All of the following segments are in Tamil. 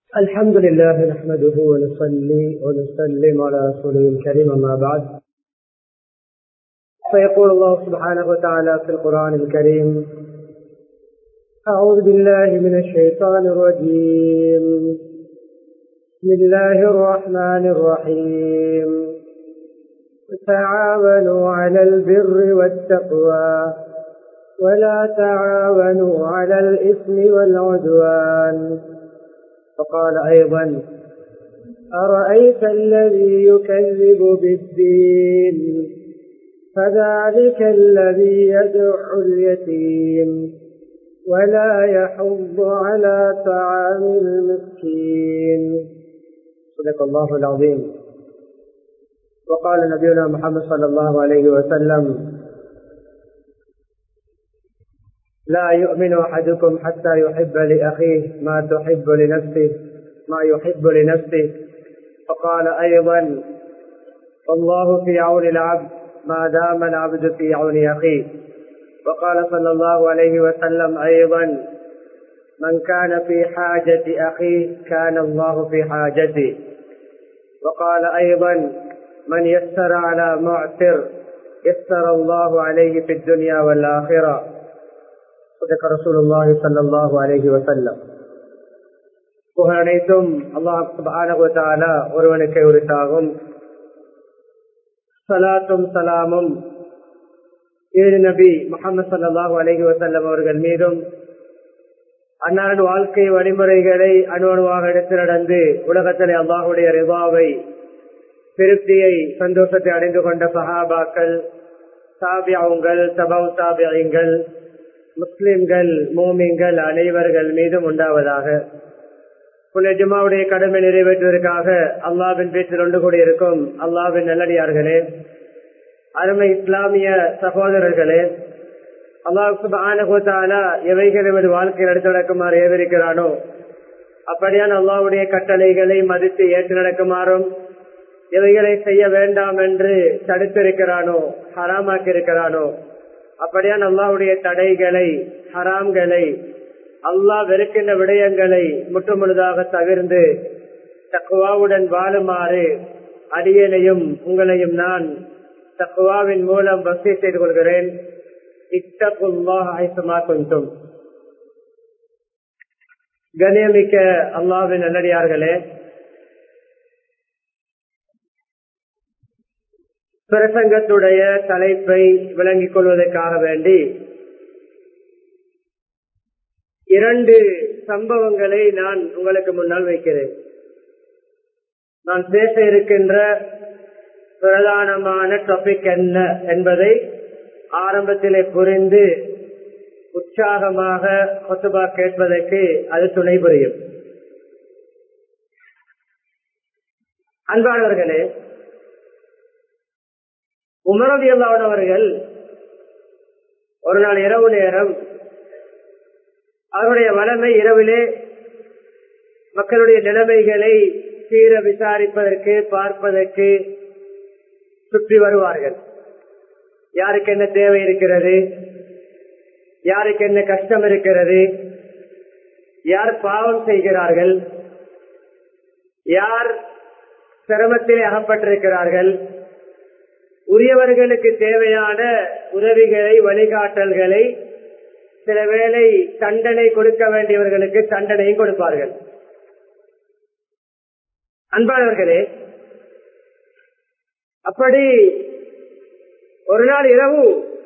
الحمد لله نحمده ونصلي ونسلم على رسوله الكريم أما بعد فيقول الله سبحانه وتعالى في القرآن الكريم أعوذ بالله من الشيطان الرجيم بسم الله الرحمن الرحيم تعاونوا على البر والتقوى ولا تعاونوا على الإثم والعدوان وقال أيضا أرأيت الذي يكذب بالدين فذلك الذي يدع اليتيم ولا يحض على طعام المسكين صدق الله العظيم وقال نبينا محمد صلى الله عليه وسلم لا يؤمن أحدكم حتى يحب لأخيه ما تحب لنفسه ما يحب لنفسه فقال أيضا الله في عون العبد ما دام العبد في عون أخيه وقال صلى الله عليه وسلم أيضا من كان في حاجة أخيه كان الله في حاجته وقال أيضا من يسر على معسر يسر الله عليه في الدنيا والآخرة صدق رسول الله صلى الله عليه وسلم புகழ் அனைத்தும் அல்லாஹ் சுபானகுத்தாலா ஒருவனுக்கு உரித்தாகும் சலாத்தும் சலாமும் ஏழு நபி முகமது சல்லாஹூ அலஹி வசல்லம் அவர்கள் மீதும் அன்னாரின் வாழ்க்கை வழிமுறைகளை அணுவணுவாக எடுத்து நடந்து உலகத்திலே அல்லாஹுடைய ரிவாவை திருப்தியை சந்தோஷத்தை அடைந்து கொண்ட சஹாபாக்கள் சாபியாவுங்கள் சபவ் சாபியங்கள் முஸ்லிம்கள் மோமிங்கள் அனைவர்கள் மீதும் உண்டாவதாக புனித ஜுமாவுடைய கடமை நிறைவேற்றுவதற்காக அல்லாவின் வீட்டில் ஒன்று கூடியிருக்கும் அல்லாவின் நல்லடியார்களே அருமை இஸ்லாமிய சகோதரர்களே அல்லாஹாலா எவைகள் எமது வாழ்க்கையில் எடுத்து நடக்குமாறு ஏவிருக்கிறானோ அப்படியான அல்லாவுடைய கட்டளைகளை மதித்து ஏற்று நடக்குமாறும் எவைகளை செய்ய வேண்டாம் என்று தடுத்திருக்கிறானோ ஹராமாக்கி இருக்கிறானோ அப்படியான அல்லாவுடைய தடைகளை ஹராம்களை அல்லாஹ் வெறுக்கின்ற விடயங்களை முற்றுமுழுதாக தவிர்ந்து தக்குவாவுடன் வாழுமாறு அடியனையும் உங்களையும் நான் தக்குவாவின் மூலம் பக்தி செய்து கொள்கிறேன் கொஞ்சம் கணியமிக்க அல்லாவின் நல்லடியார்களே பிரசங்கத்துடைய தலைப்பை விளங்கிக் கொள்வதற்காக வேண்டி இரண்டு சம்பவங்களை நான் உங்களுக்கு முன்னால் வைக்கிறேன் நான் பேச இருக்கின்ற பிரதானமான டாபிக் என்ன என்பதை ஆரம்பத்திலே புரிந்து உற்சாகமாக கொத்துபா கேட்பதற்கு அது துணை புரியும் அன்பானவர்களே உமரதி அவர்கள் ஒரு நாள் இரவு நேரம் அவருடைய வளமை இரவிலே மக்களுடைய நிலைமைகளை சீர விசாரிப்பதற்கு பார்ப்பதற்கு சுற்றி வருவார்கள் யாருக்கு என்ன தேவை இருக்கிறது யாருக்கு என்ன கஷ்டம் இருக்கிறது யார் பாவம் செய்கிறார்கள் யார் சிரமத்திலே அகப்பட்டிருக்கிறார்கள் உரியவர்களுக்கு தேவையான உதவிகளை வழிகாட்டல்களை சில வேளை தண்டனை கொடுக்க வேண்டியவர்களுக்கு தண்டனையும் கொடுப்பார்கள் அன்பானவர்களே அப்படி ஒரு நாள் இரவு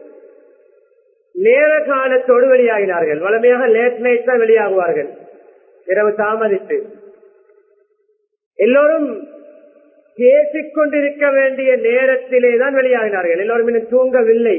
நேர காலத்தோடு வெளியாகினார்கள் வளமையாக லேட் நைட் தான் வெளியாகுவார்கள் இரவு தாமதித்து எல்லோரும் பேசிக் கொண்டிருக்க வேண்டிய நேரத்திலே தான் வெளியாகினார்கள் எல்லோரும் இன்னும் தூங்கவில்லை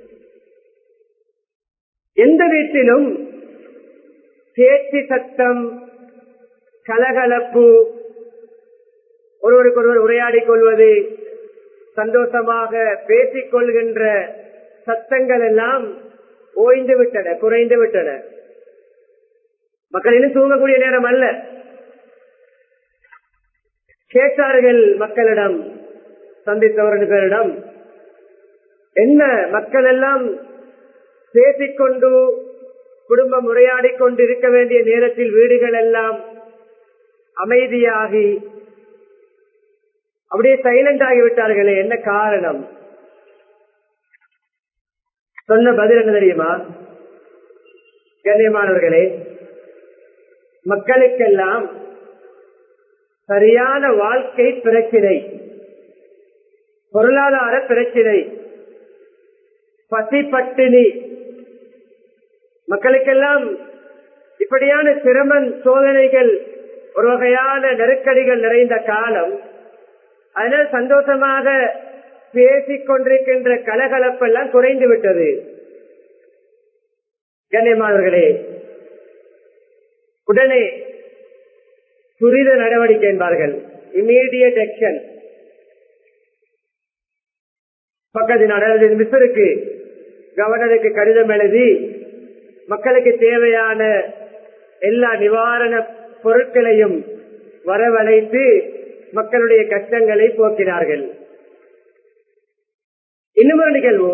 எந்த வீட்டிலும் பேச்சு சத்தம் கலகலப்பு ஒருவருக்கு ஒருவர் உரையாடிக் கொள்வது சந்தோஷமாக பேசிக் கொள்கின்ற சத்தங்கள் எல்லாம் ஓய்ந்து விட்டன குறைந்து விட்டன மக்கள் இன்னும் தூங்கக்கூடிய நேரம் அல்ல கேட்டார்கள் மக்களிடம் சந்தித்தவர்களிடம் என்ன மக்கள் எல்லாம் பேசிக்கொண்டு குடும்பம் உரையாடி கொண்டு இருக்க வேண்டிய நேரத்தில் வீடுகள் எல்லாம் அமைதியாகி அப்படியே சைலண்ட் ஆகிவிட்டார்களே என்ன காரணம் சொன்ன பதில் என்ன தெரியுமா கண்ணியமானவர்களே மக்களுக்கெல்லாம் சரியான வாழ்க்கை பிரச்சினை பொருளாதார பிரச்சினை பசி பட்டினி மக்களுக்கெல்லாம் இப்படியான சிரமன் சோதனைகள் ஒரு வகையான நெருக்கடிகள் நிறைந்த காலம் அதனால் சந்தோஷமாக பேசிக் கொண்டிருக்கின்ற கலகலப்பெல்லாம் குறைந்து விட்டது கண்ணியமானவர்களே உடனே துரித நடவடிக்கை என்பார்கள் இம்மீடியட் ஆக்ஷன் பக்கத்து நாடு மிஸ்ருக்கு கவர்னருக்கு கடிதம் எழுதி மக்களுக்கு தேவையான எல்லா நிவாரண பொருட்களையும் வரவழைத்து மக்களுடைய கஷ்டங்களை போக்கினார்கள் இன்னும் ஒரு நிகழ்வு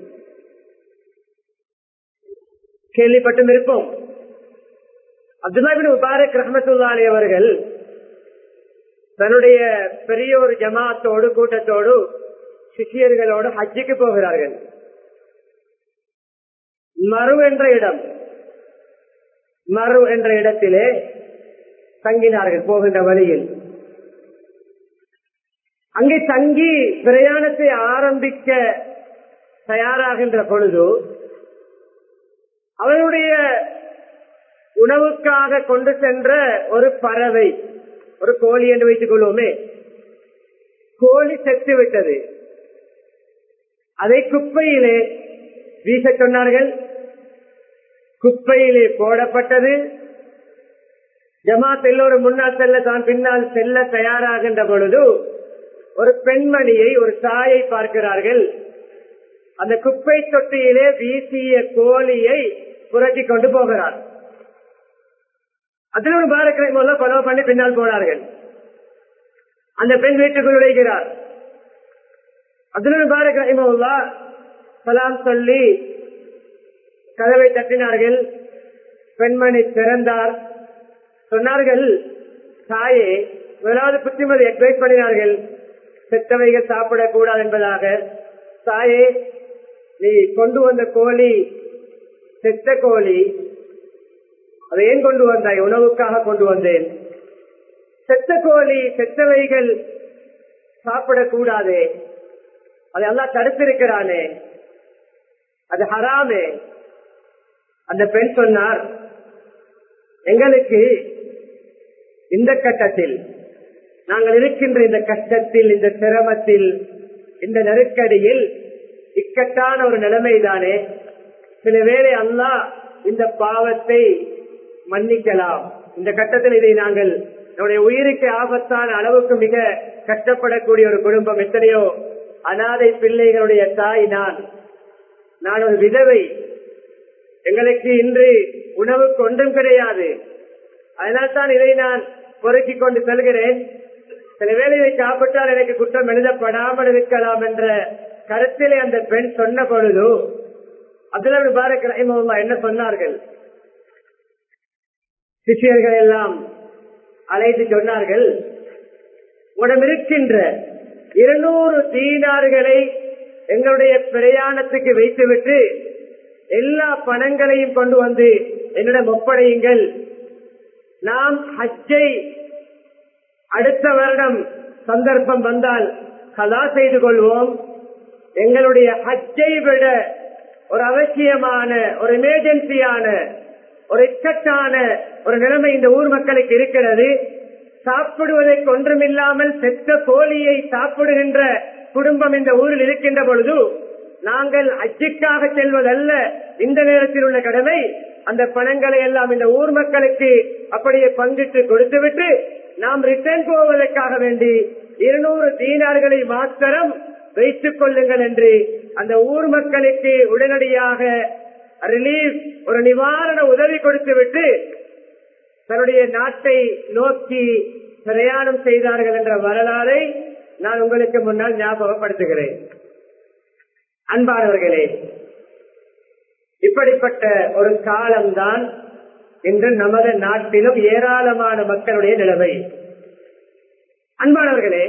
கேள்விப்பட்டும் இருப்போம் அப்துல்லாபின் முபாரக் ரஹமத்துல்லாலி அவர்கள் தன்னுடைய பெரிய ஒரு ஜமாத்தோடு கூட்டத்தோடு சிஷியர்களோடு ஹஜ்ஜுக்கு போகிறார்கள் மறு என்ற இடம் மறு என்ற இடத்திலே தங்கினார்கள் போகின்ற வழியில் அங்கே தங்கி பிரயாணத்தை ஆரம்பிக்க தயாராகின்ற பொழுது அவருடைய உணவுக்காக கொண்டு சென்ற ஒரு பறவை ஒரு கோழி என்று வைத்துக் கொள்வோமே கோழி செத்து விட்டது அதை குப்பையிலே வீச சொன்னார்கள் குப்பையிலே போடப்பட்டது ஜமாத் எல்லோரும் முன்னால் செல்ல தான் பின்னால் செல்ல தயாராகின்ற பொழுது ஒரு பெண்மணியை ஒரு தாயை பார்க்கிறார்கள் அந்த குப்பை தொட்டியிலே வீசிய கோழியை புரட்டி கொண்டு போகிறார் அதில் ஒரு பாரக்கரை முதல்ல கொலவு பண்ணி பின்னால் போனார்கள் அந்த பெண் வீட்டுக்குள் நுழைகிறார் அதில் ஒரு பாரக்கரை சலாம் சொல்லி கதவை தட்டினார்கள் பெண்மணி திறந்தார் சொன்னார்கள் தாயே முதலாவது புத்திமதி அட்வைஸ் பண்ணினார்கள் செத்தவைகள் சாப்பிடக்கூடாது என்பதாக தாயே நீ கொண்டு வந்த கோழி செத்த கோழி அதை ஏன் கொண்டு வந்தாய் உணவுக்காக கொண்டு வந்தேன் செத்த கோழி செத்தவைகள் சாப்பிடக்கூடாதே அதை எல்லாம் தடுத்திருக்கிறானே அது ஹராமே அந்த பெண் சொன்னார் எங்களுக்கு இந்த கட்டத்தில் நாங்கள் இருக்கின்ற இந்த கஷ்டத்தில் இந்த சிரமத்தில் இந்த நெருக்கடியில் இக்கட்டான ஒரு நிலைமைதானே சில வேளை அல்லா இந்த பாவத்தை மன்னிக்கலாம் இந்த கட்டத்தில் இதை நாங்கள் நம்முடைய உயிருக்கு ஆபத்தான அளவுக்கு மிக கஷ்டப்படக்கூடிய ஒரு குடும்பம் எத்தனையோ அனாதை பிள்ளைகளுடைய தாய் நான் நான் ஒரு விதவை எங்களுக்கு இன்று உணவுக்கு ஒன்றும் கிடையாது அதனால் தான் இதை நான் பொறுக்கிக் கொண்டு செல்கிறேன் சில வேலையை சாப்பிட்டால் எனக்கு குற்றம் எழுதப்படாமல் இருக்கலாம் என்ற கருத்திலே அந்த பெண் சொன்ன பொழுது அப்துல்லா பாரக் ரஹிமல்லா என்ன சொன்னார்கள் சிஷியர்கள் எல்லாம் அழைத்து சொன்னார்கள் உடம் இருக்கின்ற இருநூறு தீனார்களை எங்களுடைய பிரயாணத்துக்கு வைத்துவிட்டு எல்லா பணங்களையும் கொண்டு வந்து என்னிடம் ஒப்படையுங்கள் நாம் ஹஜ்ஜை அடுத்த வருடம் சந்தர்ப்பம் வந்தால் கலா செய்து கொள்வோம் எங்களுடைய ஹஜ்ஜை விட ஒரு அவசியமான ஒரு எமர்ஜென்சியான ஒரு இக்கட்டான ஒரு நிலைமை இந்த ஊர் மக்களுக்கு இருக்கிறது சாப்பிடுவதற்கு ஒன்றுமில்லாமல் செத்த கோழியை சாப்பிடுகின்ற குடும்பம் இந்த ஊரில் இருக்கின்ற பொழுது நாங்கள் அஜிக்காக செல்வதல்ல இந்த நேரத்தில் உள்ள கடமை அந்த பணங்களை எல்லாம் இந்த ஊர் மக்களுக்கு அப்படியே பங்கிட்டு கொடுத்துவிட்டு நாம் ரிட்டர்ன் போவதற்காக வேண்டி இருநூறு தீனார்களை மாத்திரம் வைத்துக் கொள்ளுங்கள் என்று அந்த ஊர் மக்களுக்கு உடனடியாக ரிலீஃப் ஒரு நிவாரண உதவி கொடுத்து விட்டு தன்னுடைய நாட்டை நோக்கி பிரயாணம் செய்தார்கள் என்ற வரலாறை நான் உங்களுக்கு முன்னால் ஞாபகப்படுத்துகிறேன் அன்பானவர்களே இப்படிப்பட்ட ஒரு காலம்தான் இன்று நமது நாட்டிலும் ஏராளமான மக்களுடைய நிலைமை அன்பானவர்களே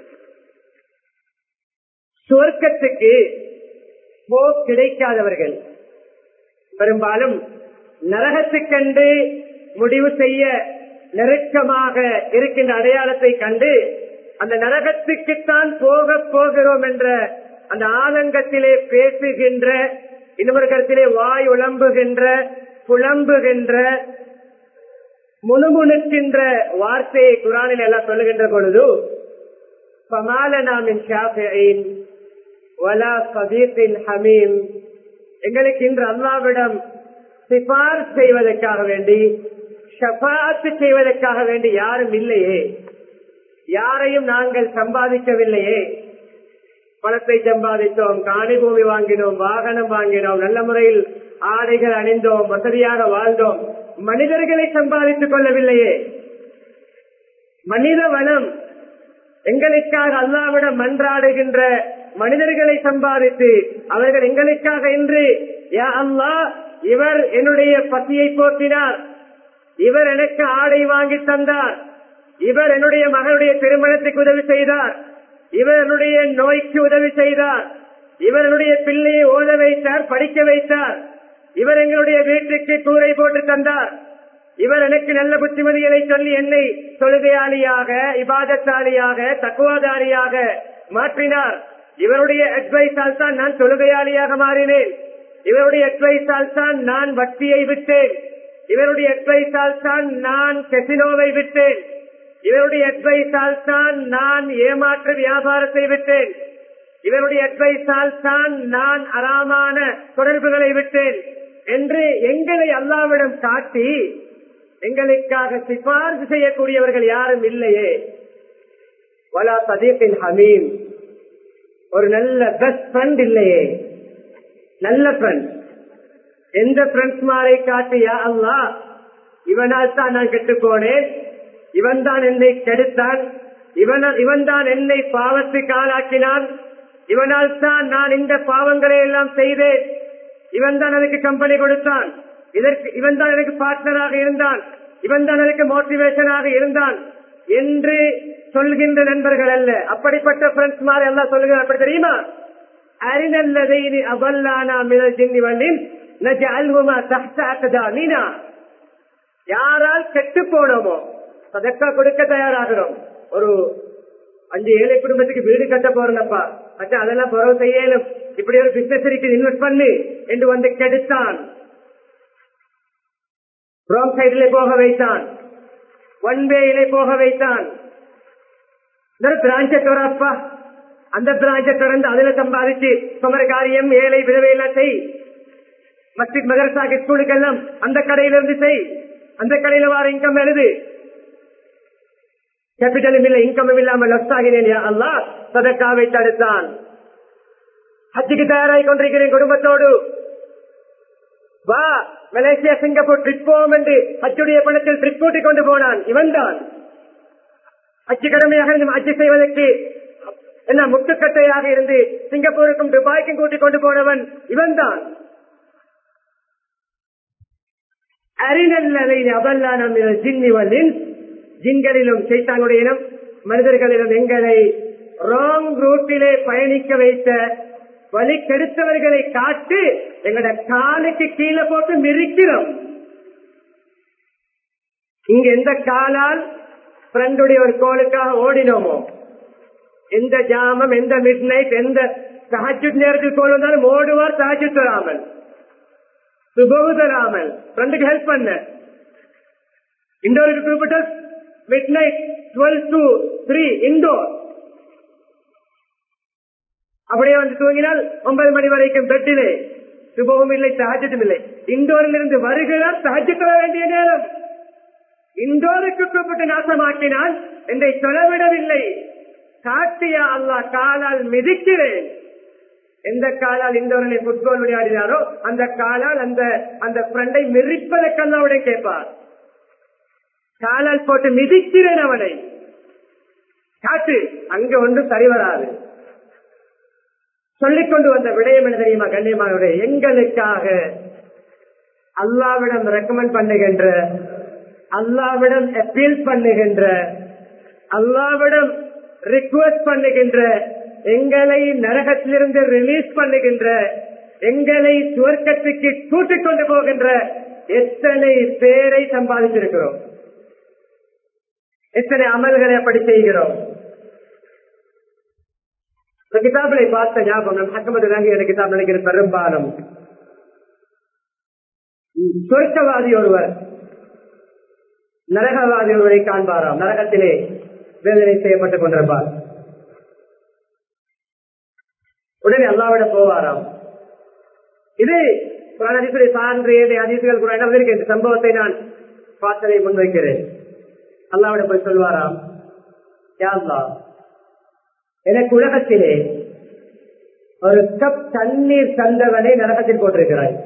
சுவர்க்கத்துக்கு போ கிடைக்காதவர்கள் பெரும்பாலும் நரகத்துக்கண்டு முடிவு செய்ய நெருக்கமாக இருக்கின்ற அடையாளத்தை கண்டு அந்த நரகத்துக்குத்தான் போக போகிறோம் என்ற அந்த ஆதங்கத்திலே பேசுகின்ற இன்னொரு கருத்திலே வாய் உழம்புகின்ற புலம்புகின்ற முணுமுணுக்கின்ற வார்த்தையை குரானில் எல்லாம் சொல்லுகின்ற பொழுது பமாலனாமின் ஷாஃபியின் வலா சதீத்தின் ஹமீம் எங்களுக்கு இன்று அல்லாவிடம் சிபார் செய்வதற்காக வேண்டி ஷபாத்து செய்வதற்காக வேண்டி யாரும் இல்லையே யாரையும் நாங்கள் சம்பாதிக்கவில்லையே பணத்தை சம்பாதித்தோம் காணி பூமி வாங்கினோம் வாகனம் வாங்கினோம் நல்ல முறையில் ஆடைகள் அணிந்தோம் வசதியாக வாழ்ந்தோம் மனிதர்களை சம்பாதித்துக் கொள்ளவில்லையே மனித வளம் எங்களுக்காக அல்லாவிடம் மன்றாடுகின்ற மனிதர்களை சம்பாதித்து அவர்கள் எங்களுக்காக இன்று யா அல்லா இவர் என்னுடைய பசியை போற்றினார் இவர் எனக்கு ஆடை வாங்கி தந்தார் இவர் என்னுடைய மகனுடைய திருமணத்துக்கு உதவி செய்தார் இவர் என்னுடைய நோய்க்கு உதவி செய்தார் இவர் என்னுடைய பிள்ளையை ஓத வைத்தார் படிக்க வைத்தார் இவர் எங்களுடைய வீட்டுக்கு கூரை போட்டு தந்தார் இவர் எனக்கு நல்ல புத்திமதிகளை சொல்லி என்னை தொழுகையாளியாக இபாதத்தாளியாக தக்குவாதாரியாக மாற்றினார் இவருடைய அட்வைஸால் தான் நான் தொழுகையாளியாக மாறினேன் இவருடைய அட்வைஸால் தான் நான் வட்டியை விட்டேன் இவருடைய அட்வைஸால் தான் நான் கெசினோவை விட்டேன் இவருடைய அட்வைஸால் தான் நான் ஏமாற்று வியாபாரத்தை விட்டேன் இவருடைய அட்வைஸால் தான் நான் அறாமான தொடர்புகளை விட்டேன் என்று எங்களை அல்லாவிடம் காட்டி எங்களுக்காக சிபார்சு செய்யக்கூடியவர்கள் யாரும் இல்லையே வலா சதீபின் ஹமீம் ஒரு நல்ல பெஸ்ட் ஃப்ரெண்ட் இல்லையே நல்ல ஃப்ரெண்ட் எந்த ஃப்ரெண்ட்ஸ் மாரை காட்டியா அல்லா இவனால் தான் நான் கெட்டு போனேன் இவன் தான் என்னை கெடுத்தான் இவன் இவன் தான் என்னை பாவத்துக்கு ஆளாக்கினான் இவனால் தான் நான் இந்த பாவங்களை எல்லாம் செய்தேன் இவன் தான் எனக்கு கம்பெனி கொடுத்தான் இதற்கு இவன் தான் எனக்கு பார்ட்னராக இருந்தான் இவன் தான் எனக்கு மோட்டிவேஷனாக இருந்தான் என்று சொல்கின்ற நண்பர்கள் அல்ல அப்படிப்பட்ட ஃப்ரெண்ட்ஸ் மாதிரி எல்லாம் சொல்லுகிறார் அப்படி தெரியுமா அரிநல்லதை அவல்லானா மினல் ஜின்னி வல்லின் நஜஅல்ஹுமா தஹ்த அக்தாமினா யாரால் கெட்டு போனோமோ சதக்கா கொடுக்க தயாராகிறோம் ஒரு அஞ்சு ஏழை குடும்பத்துக்கு வீடு கட்ட போறேன்ப்பா மச்சா அதெல்லாம் புறவு செய்யலும் இப்படி ஒரு பிசினஸ் இருக்கு இன்வெஸ்ட் பண்ணு என்று வந்து கெடுத்தான் ராங் சைடிலே போக வைத்தான் ஒன் வேயிலே போக வைத்தான் பிராஞ்ச திறப்பா அந்த பிராஞ்ச திறந்து அதுல சம்பாதிச்சு சுமர காரியம் ஏழை விதவையெல்லாம் செய் மஸ்ஜித் மதரசா ஸ்கூலுக்கெல்லாம் அந்த கடையில இருந்து செய் அந்த கடையில வார இன்கம் எழுது கேபிட்டலும் இல்லை இன்கமும் இல்லாமல் லஸ் ஆகினேன் அல்லா சதக்காவை தடுத்தான் ஹஜ்ஜுக்கு தயாராகி கொண்டிருக்கிறேன் குடும்பத்தோடு வா மலேசியா சிங்கப்பூர் ட்ரிப் போவோம் என்று ஹஜ்ஜுடைய பணத்தில் ட்ரிப் கூட்டிக் கொண்டு போனான் இவன் தான் அச்சு கடமையாக இருந்து அச்சு செய்வதற்கு என்ன முட்டுக்கட்டையாக இருந்து சிங்கப்பூருக்கும் துபாய்க்கும் கூட்டிக் கொண்டு போனவன் இவன் தான் அறிநல்லை அபல்லான ஜின்னிவலின் ஜின்களிலும் சைத்தானுடைய இனம் மனிதர்களிலும் எங்களை ராங் ரூட்டிலே பயணிக்க வைத்த வழி கெடுத்தவர்களை காட்டு எங்களோட காலுக்கு கீழே போட்டு மிரிக்கிறோம் இங்க எந்த காலால் ஃப்ரெண்டுடைய ஒரு கோலுக்காக ஓடினோமோ எந்த ஜாமம் எந்த மிட் நைட் எந்த சஹஜு நேரத்தில் கோல் வந்தாலும் ஓடுவார் சஹஜு தராமல் சுபவு தராமல் ஃப்ரெண்டுக்கு ஹெல்ப் பண்ண இண்டோருக்கு குறிப்பிட்ட midnight twelve two three indoor அப்படியே வந்து தூங்கினால் ஒன்பது மணி வரைக்கும் பெட்டிலே சுபமும் இல்லை சகஜத்தும் இல்லை இண்டோரில் இருந்து வருகிறார் சகஜ தர வேண்டிய நேரம் இண்டோருக்கு கூப்பிட்டு நாசமாக்கினால் என்னை தொலைவிடவில்லை காட்டியா அல்லா காலால் மிதிக்கிறேன் எந்த காலால் இண்டோரிலே புட்பால் விளையாடினாரோ அந்த காலால் அந்த அந்த ஃப்ரெண்டை மிதிப்பதற்கல்லாவுடைய கேட்பார் காலால் போட்டு மிதிக்கிறேன் அவனை காட்டு அங்க ஒன்றும் சரி வராது சொல்லிக் கொண்டு வந்த விடயம் என்ன தெரியுமா கண்ணியமான எங்களுக்காக அல்லாவிடம் ரெக்கமெண்ட் பண்ணுகின்ற அல்லாவிடம் அப்பீல் பண்ணுகின்ற அல்லாவிடம் ரிக்வெஸ்ட் பண்ணுகின்ற எங்களை நரகத்திலிருந்து ரிலீஸ் பண்ணுகின்ற எங்களை சுவர்க்கத்துக்கு கூட்டிக் கொண்டு போகின்ற எத்தனை பேரை சம்பாதிச்சிருக்கிறோம் எத்தனை அமல்களை அப்படி செய்கிறோம் கிதாபிலை பார்த்த ஞாபகம் ஹக்கமது ரங்கிய கிதாப் நினைக்கிற பெரும்பாலும் சொர்க்கவாதி ஒருவர் நரகவாதி ஒருவரை காண்பாராம் நரகத்திலே வேதனை செய்யப்பட்டுக் கொண்டிருப்பார் உடனே அல்லாவிட போவாராம் இது அதிசுரை சான்று அதிசுகள் கூட நடந்திருக்கு இந்த சம்பவத்தை நான் பார்த்ததை முன்வைக்கிறேன் அல்லாவிட போய் சொல்வாராம் யாருலா எனக்கு உலகத்திலே ஒரு கப் தண்ணீர் தந்தவனை நரகத்தில் போட்டிருக்கிறாய்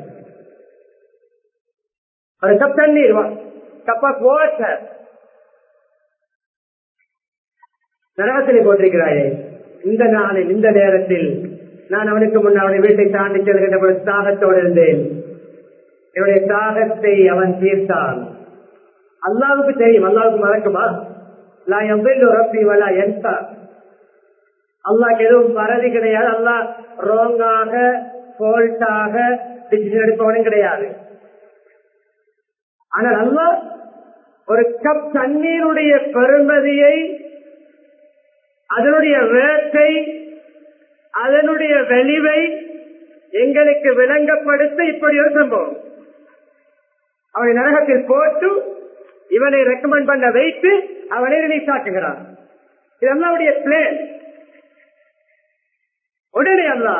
ஒரு கப் தண்ணீர் கப் ஆஃப் வாட்டர் நரகத்திலே போட்டிருக்கிறாயே இந்த நாளில் இந்த நேரத்தில் நான் அவனுக்கு முன் அவனை வீட்டை தாண்டி செல்கின்ற பொழுது தாகத்தோடு இருந்தேன் என்னுடைய தாகத்தை அவன் தீர்த்தான் அல்லாவுக்கு தெரியும் அல்லாவுக்கு மறக்குமா நான் எவ்வளவு ரப்பி வலா என்தா அல்லாக்கு எதுவும் மறதி கிடையாது அல்லா ரோங்காக போல்ட்டாக டிசிஷன் எடுப்பவனும் கிடையாது ஆனால் அல்லா ஒரு கப் தண்ணீருடைய பெருமதியை அதனுடைய வேட்டை அதனுடைய வெளிவை எங்களுக்கு விளங்கப்படுத்த இப்படி ஒரு சம்பவம் அவனை நரகத்தில் போட்டு இவனை ரெக்கமெண்ட் பண்ண வைத்து அவனை ரிலீஸ் ஆக்குகிறான் இது அல்லாவுடைய பிளேன் உடனே அல்லா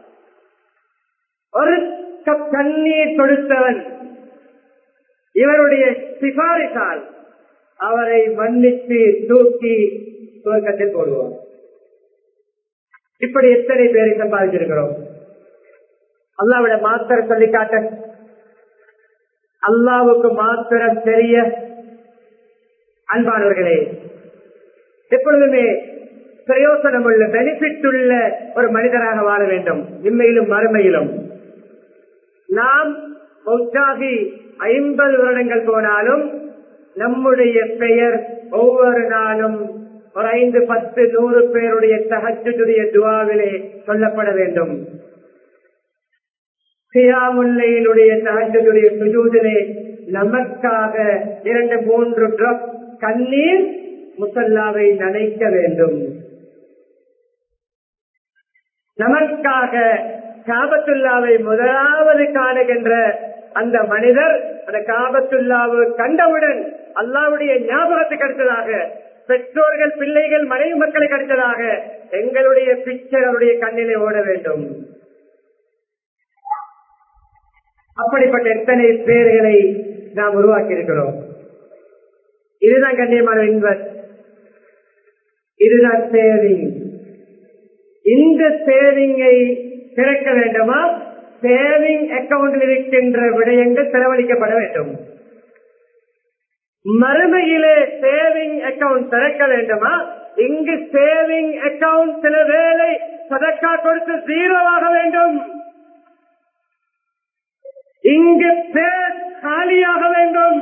ஒரு கப் தண்ணீர் கொடுத்தவன் இவருடைய சிபாரிசால் அவரை மன்னித்து தூக்கி துவக்கத்தில் போடுவார் இப்படி எத்தனை பேரை சம்பாதிச்சிருக்கிறோம் அல்லாவிட மாத்திரம் சொல்லி காட்ட அல்லாவுக்கு மாத்திரம் தெரிய அன்பானவர்களே எப்பொழுதுமே பிரயோசனம் உள்ள பெனிஃபிட் உள்ள ஒரு மனிதராக வாழ வேண்டும் இம்மையிலும் மறுமையிலும் நாம் மௌத்தாகி ஐம்பது வருடங்கள் போனாலும் நம்முடைய பெயர் ஒவ்வொரு நாளும் ஒரு ஐந்து பத்து நூறு பேருடைய தகச்சுடைய துவாவிலே சொல்லப்பட வேண்டும் சியாமுல்லையினுடைய தகச்சுடைய சுஜூதிலே நமக்காக இரண்டு மூன்று ட்ரப் கண்ணீர் முசல்லாவை நனைக்க வேண்டும் நமக்காக காபத்துல்லாவை முதலாவது காணுகின்ற அந்த மனிதர் அந்த காபத்துல்லாவு கண்டவுடன் அல்லாவுடைய ஞாபகத்துக்கு அடுத்ததாக பெற்றோர்கள் பிள்ளைகள் மனைவி மக்களுக்கு அடுத்ததாக எங்களுடைய பிக்சர் அவருடைய கண்ணிலே ஓட வேண்டும் அப்படிப்பட்ட எத்தனை பேர்களை நாம் உருவாக்கி இருக்கிறோம் இதுதான் கண்ணியமான இன்வெஸ்ட் இதுதான் சேவிங் இந்த சேவிங்கை திறக்க வேண்டுமா சேவிங் அக்கவுண்டில் இருக்கின்ற விடயங்கள் செலவழிக்கப்பட வேண்டும் மறுமையிலே சேவிங் அக்கவுண்ட் திறக்க வேண்டுமா இங்கு சேவிங் அக்கவுண்ட் சில வேலை சதக்கா கொடுத்து ஜீரோவாக வேண்டும் இங்கு பேர் காலியாக வேண்டும்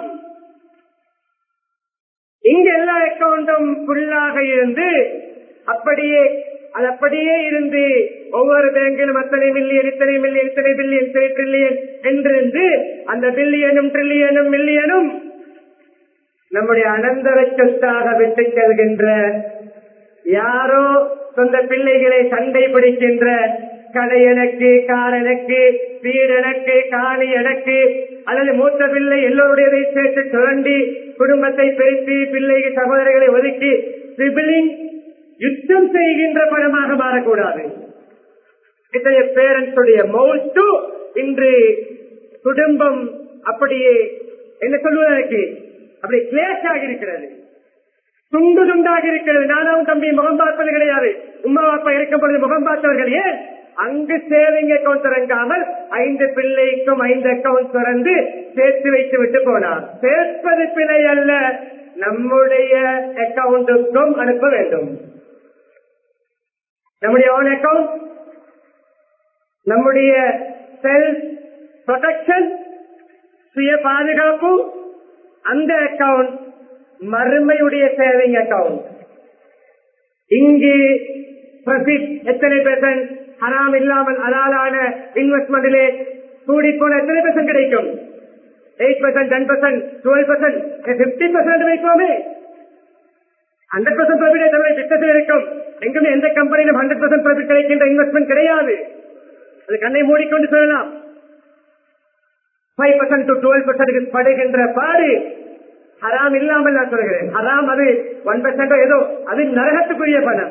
இங்கு எல்லா அக்கவுண்டும் ஃபுல்லாக இருந்து அப்படியே அது அப்படியே இருந்து ஒவ்வொரு பேங்கிலும் அத்தனை மில்லியன் இத்தனை மில்லியன் இத்தனை பில்லியன் இத்தனை ட்ரில்லியன் என்றிருந்து அந்த பில்லியனும் ட்ரில்லியனும் மில்லியனும் நம்முடைய அனந்தர சொத்தாக விட்டு செல்கின்ற யாரோ சொந்த பிள்ளைகளை சண்டை பிடிக்கின்ற கடை எனக்கு கார் எனக்கு வீடு எனக்கு காணி எனக்கு அல்லது மூத்த பிள்ளை எல்லோருடையதை சேர்த்து சுரண்டி குடும்பத்தை பிரித்து பிள்ளை சகோதரர்களை ஒதுக்கி சிபிலிங் யுத்தம் செய்கின்ற பணமாக மாறக்கூடாது இத்தகைய பேரண்ட்ஸுடைய மௌத்து இன்று குடும்பம் அப்படியே என்ன சொல்வதற்கு அப்படி கிளேஷ் இருக்கிறது துண்டு துண்டாக இருக்கிறது நானும் தம்பி முகம் பார்ப்பது கிடையாது உமா அப்பா இருக்கும் பொழுது முகம் பார்த்தவர்கள் ஏன் அங்கு சேவிங் அக்கௌண்ட் திறங்காமல் ஐந்து பிள்ளைக்கும் ஐந்து அக்கௌண்ட் திறந்து சேர்த்து வைத்து விட்டு போனார் சேர்ப்பது பிழை அல்ல நம்முடைய அக்கௌண்ட்டுக்கும் அனுப்ப வேண்டும் நம்முடைய ஓன் அக்கௌண்ட் நம்முடைய செல்ஃப் ப்ரொடெக்ஷன் சுய பாதுகாப்பு அந்த அக்கவுண்ட் மறுமையுடைய சேவிங் அக்கவுண்ட் இங்கு ப்ராஃபிட் எத்தனை பெர்சன்ட் ஹராம் இல்லாமல் அலாலான இன்வெஸ்ட்மெண்டிலே கூடி போன எத்தனை பெர்சன்ட் கிடைக்கும் eight percent ten percent twelve percent fifty percent வைக்கோமே ஹண்ட்ரட் பர்சன்ட் ப்ராஃபிட் தவிர பிசினஸ் இருக்கும் எங்குமே எந்த கம்பெனியிலும் ஹண்ட்ரட் பர்சன்ட் ப்ராஃபிட் கிடைக்கின்ற இன்வெஸ்ட்மெண்ட் கிடையாது அது கண்ணை மூடிக்கொண்டு சொல்லலாம் five percent to twelve percent படுகின்ற பாடு ஹராம் இல்லாமல் நான் சொல்கிறேன் ஹராம் அது ஒன் பர்சன்டோ ஏதோ அது நரகத்துக்குரிய பணம்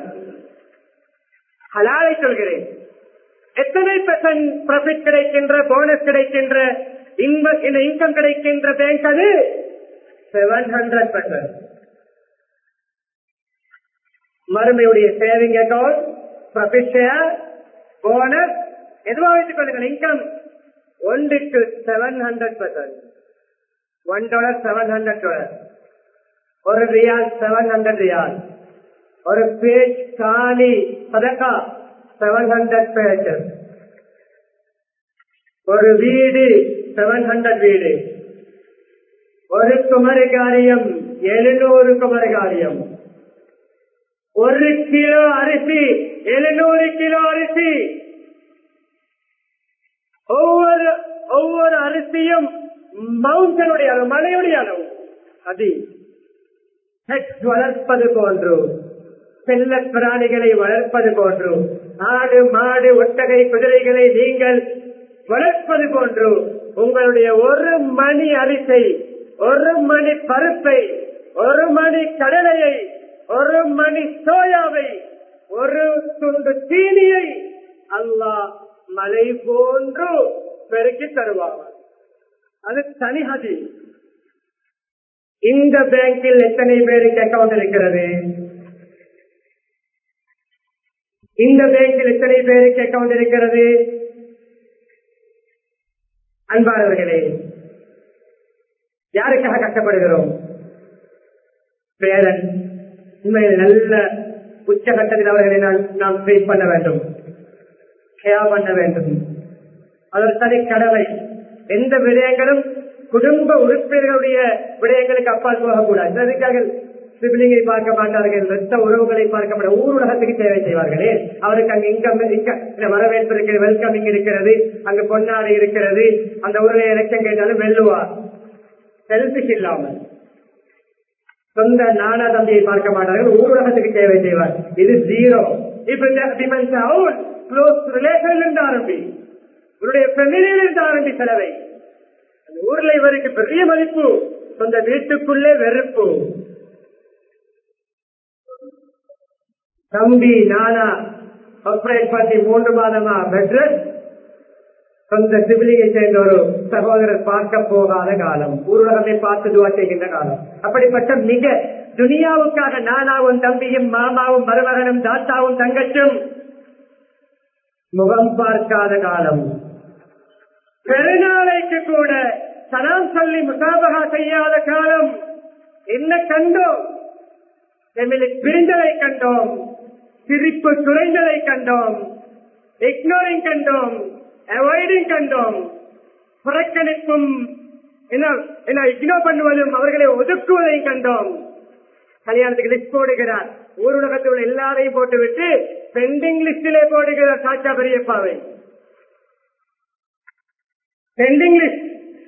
ஹலாலை சொல்கிறேன் எத்தனை பெர்சன்ட் ப்ராஃபிட் கிடைக்கின்ற போனஸ் கிடைக்கின்ற இன்கம் கிடைக்கின்ற பேங்க் அது செவன் ஹண்ட்ரட் பர்சன்ட் மறுமையுடைய saving account profit share bonus எதுவா வைத்துக் கொள்ளுங்கள் இன்கம் ஒன்றுக்கு seven hundred percent one dollar seven hundred dollar ஒரு ரியால் செவன் ஹண்ட்ரட் ரியால் ஒரு பேஜ் காலி சதக்கா செவன் ஹண்ட்ரட் பேஜஸ் ஒரு வீடு செவன் ஹண்ட்ரட் வீடு ஒரு குமரி காரியம் எழுநூறு குமரி காரியம் ஒரு கிலோ அரிசி எழுநூறு கிலோ அரிசி ஒவ்வொரு ஒவ்வொரு அரிசியும் மவுண்டனுடைய அளவு மலையுடைய அளவு அது வளர்ப்பது போன்று செல்ல பிராணிகளை வளர்ப்பது போன்று ஆடு மாடு ஒட்டகை குதிரைகளை நீங்கள் வளர்ப்பது போன்று உங்களுடைய ஒரு மணி அரிசை ஒரு மணி பருப்பை ஒரு மணி கடலையை ஒரு மணி சோயாவை ஒரு துண்டு தீனியை அல்லாஹ் மலை போன்று பெருக்கி தருவார் அது தனி ஹதி இந்த பேங்கில் எத்தனை பேருக்கு அக்கௌண்ட் இருக்கிறது இந்த பேங்கில் எத்தனை பேருக்கு அக்கௌண்ட் இருக்கிறது அன்பானவர்களே யாருக்காக கஷ்டப்படுகிறோம் பேரன் உண்மையில் நல்ல உச்சகட்டத்தில் அவர்களை நான் நாம் ஃபேஸ் பண்ண வேண்டும் கேயா பண்ண வேண்டும் அதற்கு தனி கடமை எந்த விடயங்களும் குடும்ப உறுப்பினர்களுடைய விடயங்களுக்கு அப்பால் போகக்கூடாது அதுக்காக சிபிலிங்கை பார்க்க மாட்டார்கள் ரத்த உறவுகளை பார்க்க மாட்டார்கள் ஊர் உலகத்துக்கு சேவை செய்வார்களே அவருக்கு அங்கு இன்கம் வரவேற்பு இருக்கிறது வெல்கமிங் இருக்கிறது அங்கு பொன்னாடு இருக்கிறது அந்த ஊரில் இலக்கம் கேட்டாலும் வெல்லுவார் செல்பிஷ் இல்லாமல் சொந்த நானா தம்பியை பார்க்க மாட்டார்கள் ஊர் உலகத்துக்கு சேவை செய்வார் இது ஜீரோ இப்ப க்ளோஸ் ரிலேஷன் இருந்து ஆரம்பி இவருடைய ஃபெமிலியில் இருந்து ஆரம்பி செலவை அந்த ஊர்ல இவருக்கு பெரிய மதிப்பு சொந்த வீட்டுக்குள்ளே வெறுப்பு தம்பி நானா ஆப்ரேட் பண்ணி மூன்று மாதமா பெட்ரஸ் சொந்த சிபிலிங்கை சேர்ந்த ஒரு சகோதரர் பார்க்க போகாத காலம் ஊரகத்தை பார்த்து துவா செய்கின்ற காலம் அப்படிப்பட்ட மிக துனியாவுக்காக நானாவும் தம்பியும் மாமாவும் மருமகனும் தாத்தாவும் தங்கச்சும் முகம் பார்க்காத காலம் பெருநாளைக்கு கூட சலாம் சொல்லி முசாபகா செய்யாத காலம் என்ன கண்டோம் பிரிந்ததை கண்டோம் சிரிப்பு துளைந்ததை கண்டோம் இக்னோரிங் கண்டோம் அவாய்டிங் கண்டோம் புறக்கணிப்பும் என்ன இக்னோர் பண்ணுவதும் அவர்களை ஒதுக்குவதையும் கண்டோம் கல்யாணத்துக்கு லிஸ்ட் போடுகிறார் ஊர் உலகத்தில் உள்ள எல்லாரையும் போட்டுவிட்டு பெண்டிங் லிஸ்டிலே போடுகிறார் சாச்சா பெரியப்பாவை பெண்டிங் லிஸ்ட்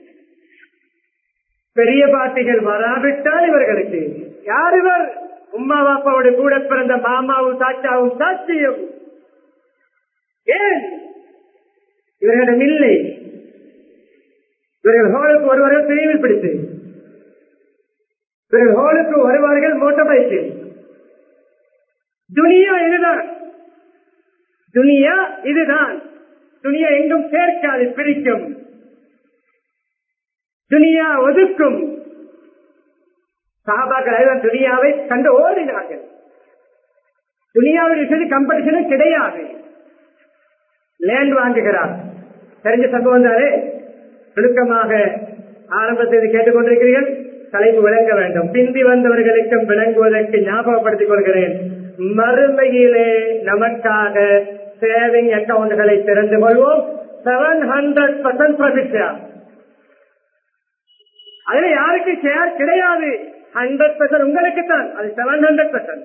பெரிய பாட்டிகள் வராவிட்டால் இவர்களுக்கு யார் இவர் உமா பாப்பாவோட கூட பிறந்த மாமாவும் சாச்சாவும் சாட்சியும் ஏன் இவர்களிடம் இல்லை இவர்கள் ஹோலுக்கு ஒருவர்கள் பிரிவில் பிடித்து இவர்கள் ஹோலுக்கு வருவார்கள் மோட்டார் பைக்கில் துனியா இதுதான் துனியா இதுதான் துனியா எங்கும் சேர்க்காது பிரிக்கும் துனியா ஒதுக்கும் சாபாக்கள் துனியாவை கண்டு ஓடினார்கள் துனியாவில் விஷயத்து கம்படிஷனும் கிடையாது லேண்ட் வாங்குகிறார் தெரிஞ்ச சம்பவம் தானே சுருக்கமாக ஆரம்பத்தில் கேட்டுக்கொண்டிருக்கிறீர்கள் தலைப்பு விளங்க வேண்டும் பிந்தி வந்தவர்களுக்கும் விளங்குவதற்கு ஞாபகப்படுத்திக் கொள்கிறேன் மறுமையிலே நமக்காக சேவிங் அக்கவுண்ட்களை திறந்து கொள்வோம் செவன் ஹண்ட்ரட் பர்சன்ட் ப்ராஃபிட் அதுல யாருக்கு ஷேர் கிடையாது ஹண்ட்ரட் பெர்சன்ட் உங்களுக்கு தான் அது செவன் ஹண்ட்ரட் பெர்சன்ட்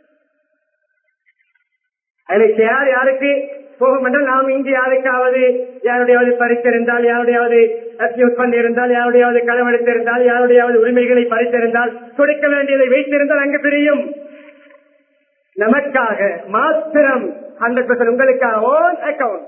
அதுல ஷேர் யாருக்கு போகும் என்றால் நாம் இங்கு யாருக்காவது யாருடையாவது பறித்திருந்தால் யாருடையாவது அக்யூஸ் பண்ணியிருந்தால் யாருடையாவது களவெடுத்திருந்தால் யாருடையாவது உரிமைகளை பறித்திருந்தால் கொடுக்க வேண்டியதை வைத்திருந்தால் அங்கு பிரியும் நமக்காக மாத்திரம் ஹண்ட்ரட் பெர்சன்ட் உங்களுக்காக ஓன் அக்கௌண்ட்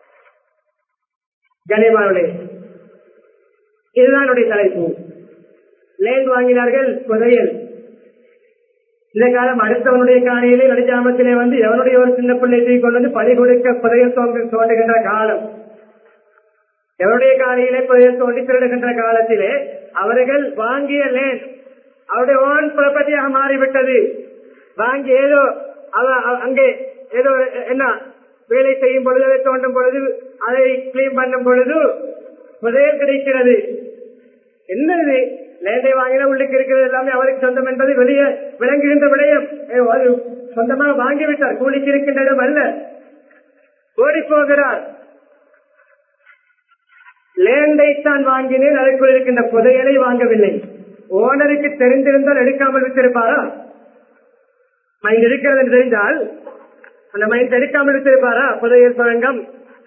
கனிமாவுடைய இதுதான் என்னுடைய தலைப்பு லேண்ட் வாங்கினார்கள் புதையல் இந்த காலம் அடுத்தவனுடைய காணியிலே நடிஜாமத்திலே வந்து எவனுடைய ஒரு சின்ன பிள்ளை தூக்கி கொண்டு வந்து பழி கொடுக்க புதையல் தோன்று தோண்டுகின்ற காலம் எவருடைய காணியிலே புதையல் தோண்டி திருடுகின்ற காலத்திலே அவர்கள் வாங்கிய லேண்ட் அவருடைய ஓன் ப்ராப்பர்ட்டியாக மாறிவிட்டது வாங்கி ஏதோ அவ அவ- அங்கே ஏதோ என்ன வேலை செய்யும் பொழுது அதை தோண்டும் பொழுது அதை கிளீன் பண்ணும் பொழுது புதையல் கிடைக்கிறது என்னது லேண்டை வாங்கினா உள்ளுக்கு இருக்கிறது எல்லாமே அவருக்கு சொந்தம் என்பது வெளியே விளங்குகின்ற விடயம் ஏ, அது சொந்தமாக வாங்கிவிட்டார் கூலிக்கு இருக்கின்ற இடம் அல்ல ஓடி போகிறார் லேண்டை தான் வாங்கினேன் அதற்குள் இருக்கின்ற புதையலை வாங்கவில்லை ஓனருக்கு தெரிந்திருந்தால் எடுக்காமல் விட்டிருப்பாரா மைண்ட் இருக்கிறது என்று தெரிந்தால் அந்த மைண்ட் எடுக்காமல் விட்டிருப்பாரா புதையல் சுரங்கம்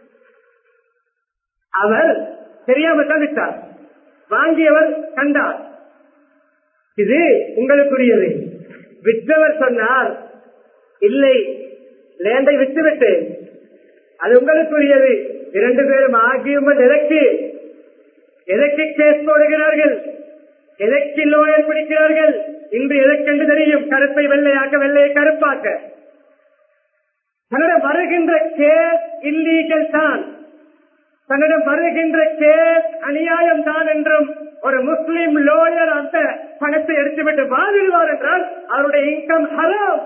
அவர் தெரியாமல் தான் விட்டார் வாங்கியவர் கண்டார் இது உங்களுக்குரியது விற்றவர் சொன்னார் இல்லை லேண்டை விட்டுவிட்டேன் அது உங்களுக்குரியது இரண்டு பேரும் ஆகியுமல் எதற்கு எதற்கு கேஸ் போடுகிறார்கள் எதற்கு லோயர் பிடிக்கிறார்கள் இன்று எதற்கென்று தெரியும் கருப்பை வெள்ளையாக்க வெள்ளையை கருப்பாக்க தன்னிடம் வருகின்ற கேஸ் இல்லீகல் தான் தன்னிடம் வருகின்ற கேஸ் அநியாயம் தான் என்றும் ஒரு முஸ்லிம் லோயர் அந்த பணத்தை எடுத்துவிட்டு வாதிடுவார் என்றால் அவருடைய இன்கம் ஹராம்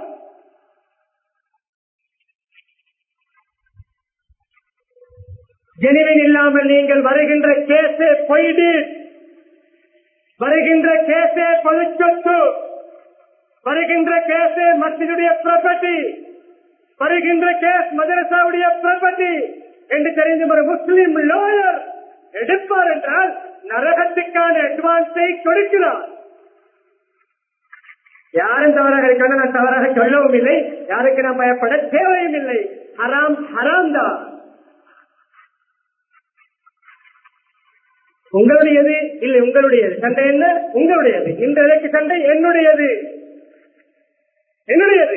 ஜெனிவின் இல்லாமல் நீங்கள் வருகின்ற கேஸே பொய்டு வருகின்ற கேஸே பொதுச்சொத்து வருகின்ற கேஸே மத்தியுடைய ப்ராப்பர்ட்டி வருகின்ற கேஸ் மதரசாவுடைய ப்ராப்பர்ட்டி என்று தெரிந்த ஒரு முஸ்லிம் லோயர் எடுப்பார் என்றால் நரகத்துக்கான அட்வான்ஸை கொடுக்கிறார் யாரும் தவறாக இருக்காங்க நான் தவறாக சொல்லவும் இல்லை யாருக்கு நான் பயப்பட தேவையும் இல்லை ஹராம் ஹராம் தான் உங்களுடையது இல்லை உங்களுடையது சண்டை என்ன உங்களுடையது இந்த இதற்கு சண்டை என்னுடையது என்னுடையது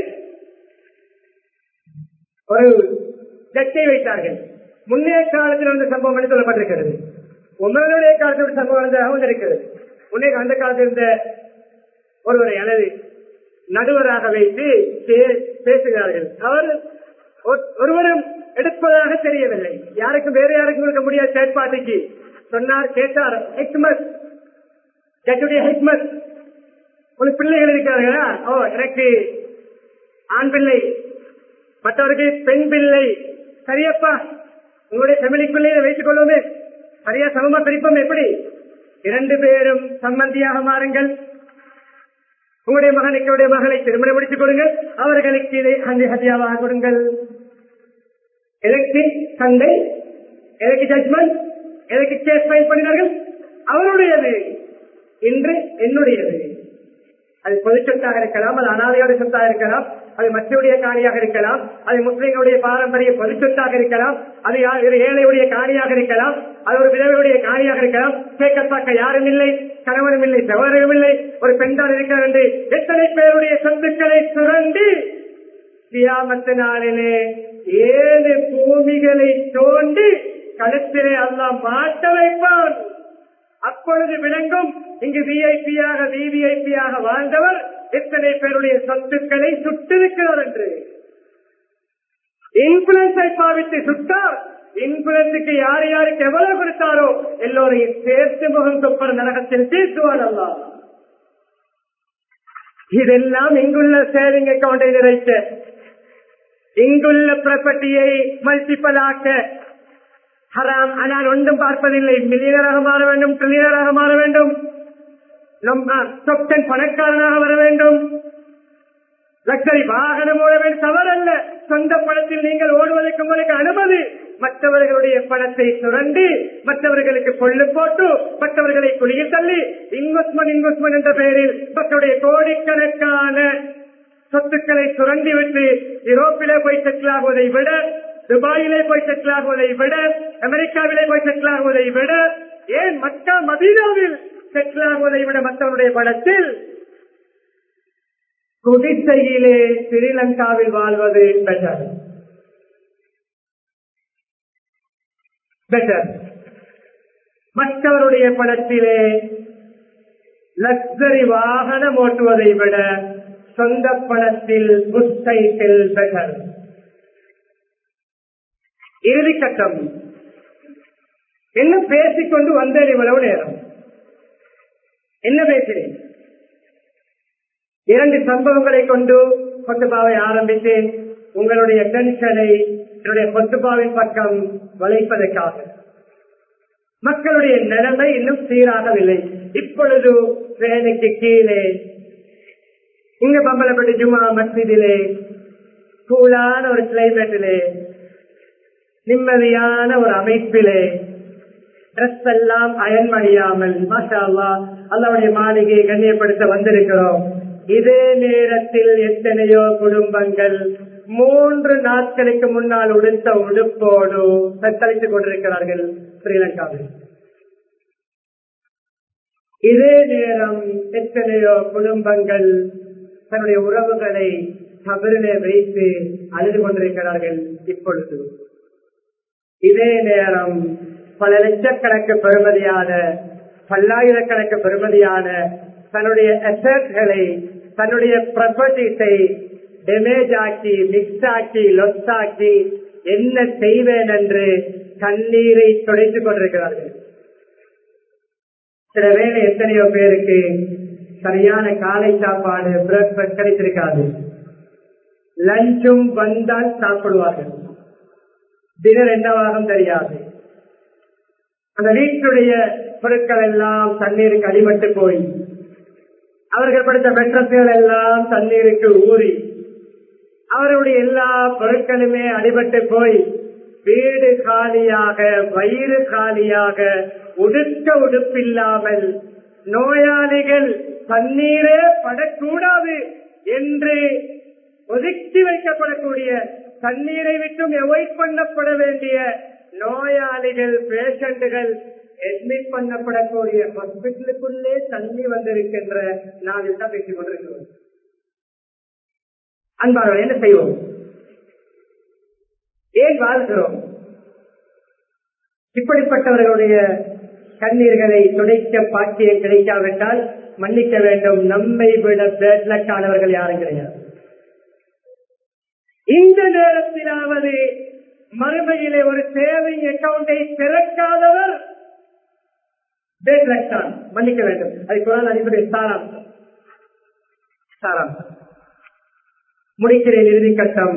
ஒரு ஜட்ஜை வைத்தார்கள் முன்னைய காலத்தில் நடந்த சம்பவம் என்று சொல்லப்பட்டிருக்கிறது உங்களுடைய காலத்தில் ஒரு சம்பவம் நடந்ததாகவும் இருக்கிறது முன்னே அந்த காலத்தில் இருந்த ஒருவரை அல்லது நடுவராக வைத்து பே- பேசுகிறார்கள் அவர் ஒரு- ஒருவரும் எடுப்பதாக தெரியவில்லை யாருக்கும் வேற யாருக்கும் இருக்க முடியாத செயற்பாட்டுக்கு சொன்னார் கேட்டார் ஹெக்மத் ஜட்டுடைய ஹெக்மத் ஒரு பிள்ளைகள் இருக்கிறார்களா ஓ எனக்கு ஆண் பிள்ளை மற்றவருக்கு பெண் பிள்ளை சரியப்பா உங்களுடைய ஃபேமிலிக்குள்ளே இதை வைத்துக் கொள்வோமே சரியா சமமா பிரிப்போம் எப்படி இரண்டு பேரும் சம்பந்தியாக மாறுங்கள் உங்களுடைய மகனுக்கு உங்களுடைய மகளை திருமணம் முடித்துக் கொடுங்கள் அவர்களுக்கு இதை ஹந்தி ஹதியாவாக கொடுங்கள் எதற்கு சண்டை எதற்கு ஜட்மெண்ட் எதற்கு கேஸ் ஃபைல் பண்ணினார்கள் அவருடையது இன்று என்னுடையது அது பொது சொத்தாக இருக்கலாம் அது அனாதையோட சொத்தாக இருக்கலாம் அது மற்றவுடைய காணியாக இருக்கலாம் அது முஸ்லிம்களுடைய பாரம்பரிய பொது சொத்தாக இருக்கலாம் அது யா- ஒரு ஏழையுடைய காணியாக இருக்கலாம் அது ஒரு விதவையுடைய காணியாக இருக்கலாம் கேட்கத்தாக்க யாரும் இல்லை கணவனும் இல்லை சகோதரரும் இல்லை ஒரு பெண்தான் இருக்கிறார் என்று எத்தனை பேருடைய சொத்துக்களை சுரண்டி கியாமத்து நாளிலே ஏழு பூமிகளை தோண்டி கழுத்திலே அல்லாஹ் மாட்ட வைப்பான் அப்பொழுது விளங்கும் இங்கு விஐபியாக விவிஐபியாக வாழ்ந்தவர் எத்தனை பேருடைய சொத்துக்களை சுட்டிருக்கிறார் என்று இன்ஃபுளுன்ஸை பாவித்து சுட்டார் இன்ஃபுளுன்ஸுக்கு யார் யாருக்கு எவ்வளவு கொடுத்தாரோ எல்லோரையும் சேர்த்து முகம் தொப்பர் நரகத்தில் தீர்த்துவார் அல்லா இதெல்லாம் இங்குள்ள சேவிங் அக்கௌண்டை நிறைக்க இங்குள்ள ப்ராப்பர்ட்டியை மல்டிபிள் ஆக்க ஹராம் ஆனால் ஒன்றும் பார்ப்பதில்லை மில்லியனராக மாற வேண்டும் ட்ரில்லியனராக மாற வேண்டும் சொப்டன் பணக்காரனாக வர வேண்டும் லக்ஸரி வாகனம் ஓட வேண்டும் தவறல்ல சொந்த பணத்தில் நீங்கள் ஓடுவதற்கு உங்களுக்கு அனுமதி மற்றவர்களுடைய பணத்தை சுரண்டி மற்றவர்களுக்கு கொள்ளு போட்டு மற்றவர்களை குழியில் தள்ளி இன்வெஸ்ட்மெண்ட் இன்வெஸ்ட்மெண்ட் என்ற பெயரில் மக்களுடைய கோடிக்கணக்கான சொத்துக்களை சுரண்டிவிட்டு யூரோப்பிலே போய் செட்டில் ஆகுவதை விட துபாயிலே போய் செட்டில் ஆகுவதை விட அமெரிக்காவிலே போய் செட்டில் ஆகுவதை விட ஏன் மக்கா மதீனாவில் செட்டில் ஆகுவதை விட மற்றவருடைய படத்தில் குடிசையிலே ஸ்ரீலங்காவில் வாழ்வது பெட்டர் பெட்டர் மற்றவருடைய படத்திலே லக்ஸரி வாகனம் ஓட்டுவதை விட சொந்த பணத்தில் புஸ்தைகள் பெட்டர் இறுதி கட்டம் என்ன பேசிக்கொண்டு வந்தேன் இவ்வளவு நேரம் என்ன பேசினேன் இரண்டு சம்பவங்களை கொண்டு கொத்துபாவை ஆரம்பித்தேன் உங்களுடைய டென்ஷனை என்னுடைய கொத்துபாவின் பக்கம் வளைப்பதற்காக மக்களுடைய நிலைமை இன்னும் சீராகவில்லை இப்பொழுது வேலைக்கு கீழே இங்க பம்பலப்பட்டு ஜுமா மஸ்ஜிதிலே கூலான ஒரு கிளைமேட்டிலே நிம்மதியான ஒரு அமைப்பிலே ட்ரெஸ் எல்லாம் அயன் அணியாமல் மாஷா அல்லா அல்லாவுடைய மாளிகையை கண்ணியப்படுத்த வந்திருக்கிறோம் இதே நேரத்தில் எத்தனையோ குடும்பங்கள் மூன்று நாட்களுக்கு முன்னால் உடுத்த உடுப்போடு தத்தளித்துக் கொண்டிருக்கிறார்கள் ஸ்ரீலங்காவில் இதே நேரம் எத்தனையோ குடும்பங்கள் தன்னுடைய உறவுகளை கபரிலே வைத்து அழுது கொண்டிருக்கிறார்கள் இப்பொழுது இதே நேரம் பல லட்சக்கணக்கு பெறுமதியான பல்லாயிரக்கணக்கு பெறுமதியான தன்னுடைய அசட்களை தன்னுடைய ப்ராப்பர்ட்டிஸை டேமேஜ் ஆக்கி மிக்ஸ் ஆக்கி லொஸ் ஆக்கி என்ன செய்வேன் என்று கண்ணீரை துடைத்துக் கொண்டிருக்கிறார்கள் சில வேலை எத்தனையோ பேருக்கு சரியான காலை சாப்பாடு பிரேக்ஃபாஸ்ட் கிடைத்திருக்காது லஞ்சும் வந்தால் சாப்பிடுவார்கள் டினர் என்னவாகும் தெரியாது அந்த வீட்டுடைய பொருட்கள் எல்லாம் தண்ணீருக்கு அடிபட்டு போய் அவர்கள் படித்த மெட்ரஸ்கள் எல்லாம் தண்ணீருக்கு ஊறி அவருடைய எல்லா பொருட்களுமே அடிபட்டு போய் வீடு காலியாக வயிறு காலியாக உடுக்க உடுப்பில்லாமல் நோயாளிகள் தண்ணீரே படக்கூடாது என்று ஒதுக்கி வைக்கப்படக்கூடிய தண்ணீரை விட்டும் எவாய்ட் பண்ணப்பட வேண்டிய நோயாளிகள் பேஷண்டுகள் அட்மிட் பண்ணப்படக்கூடிய ஹாஸ்பிட்டலுக்குள்ளே தண்ணி வந்திருக்கின்ற நாளில் தான் பேசிக் கொண்டிருக்கிறோம் அன்பார்கள் என்ன செய்வோம் ஏன் வாழ்கிறோம் இப்படிப்பட்டவர்களுடைய கண்ணீர்களை துடைக்க பாக்கியம் கிடைக்காவிட்டால் மன்னிக்க வேண்டும் நம்மை விட பேட்லக்கானவர்கள் யாரும் கிடையாது இந்த நேரத்திலாவது மறுமையிலே ஒரு சேவிங் அக்கௌண்டை திறக்காதவர் பேட்லக்கான் மன்னிக்க வேண்டும் அது குரான் அடிப்படை சாராம்சம் சாராம்சம் முடிக்கிறேன் இறுதி கட்டம்